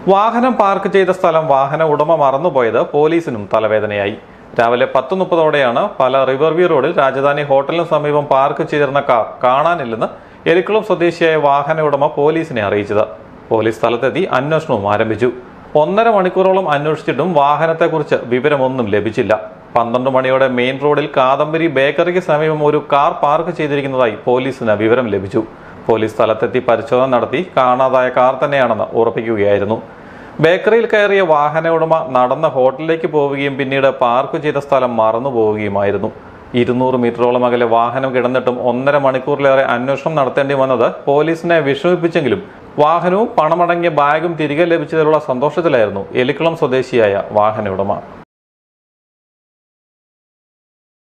വാഹനം പാർക്ക് ചെയ്ത സ്ഥലം വാഹന ഉടമ മറന്നുപോയത് പോലീസിനും തലവേദനയായി രാവിലെ പത്ത് മുപ്പതോടെയാണ് പല റിവർവ്യൂ റോഡിൽ രാജധാനി ഹോട്ടലിന് സമീപം പാർക്ക് ചെയ്തിരുന്ന കാർ കാണാനില്ലെന്ന് എലിക്കുളം സ്വദേശിയായ വാഹന ഉടമ പോലീസിനെ അറിയിച്ചത് പോലീസ് സ്ഥലത്തെത്തി അന്വേഷണവും ആരംഭിച്ചു ഒന്നര മണിക്കൂറോളം അന്വേഷിച്ചിട്ടും വാഹനത്തെക്കുറിച്ച് വിവരമൊന്നും ലഭിച്ചില്ല പന്ത്രണ്ട് മണിയോടെ മെയിൻ റോഡിൽ കാദംബരി ബേക്കറിക്ക് സമീപം ഒരു കാർ പാർക്ക് ചെയ്തിരിക്കുന്നതായി പോലീസിന് വിവരം ലഭിച്ചു പോലീസ് സ്ഥലത്തെത്തി പരിശോധന നടത്തി കാണാതായ കാർ തന്നെയാണെന്ന് ഉറപ്പിക്കുകയായിരുന്നു ബേക്കറിയിൽ കയറിയ വാഹന ഉടമ നടന്ന ഹോട്ടലിലേക്ക് പോവുകയും പിന്നീട് പാർക്ക് ചെയ്ത സ്ഥലം മറന്നു പോവുകയുമായിരുന്നു ഇരുന്നൂറ് മീറ്ററോളം അകലെ വാഹനം കിടന്നിട്ടും ഒന്നര മണിക്കൂറിലേറെ അന്വേഷണം നടത്തേണ്ടി വന്നത് പോലീസിനെ വിഷമിപ്പിച്ചെങ്കിലും വാഹനവും പണമടങ്ങിയ ബാഗും തിരികെ ലഭിച്ചതിലുള്ള സന്തോഷത്തിലായിരുന്നു എലിക്കുളം സ്വദേശിയായ വാഹന ഉടമ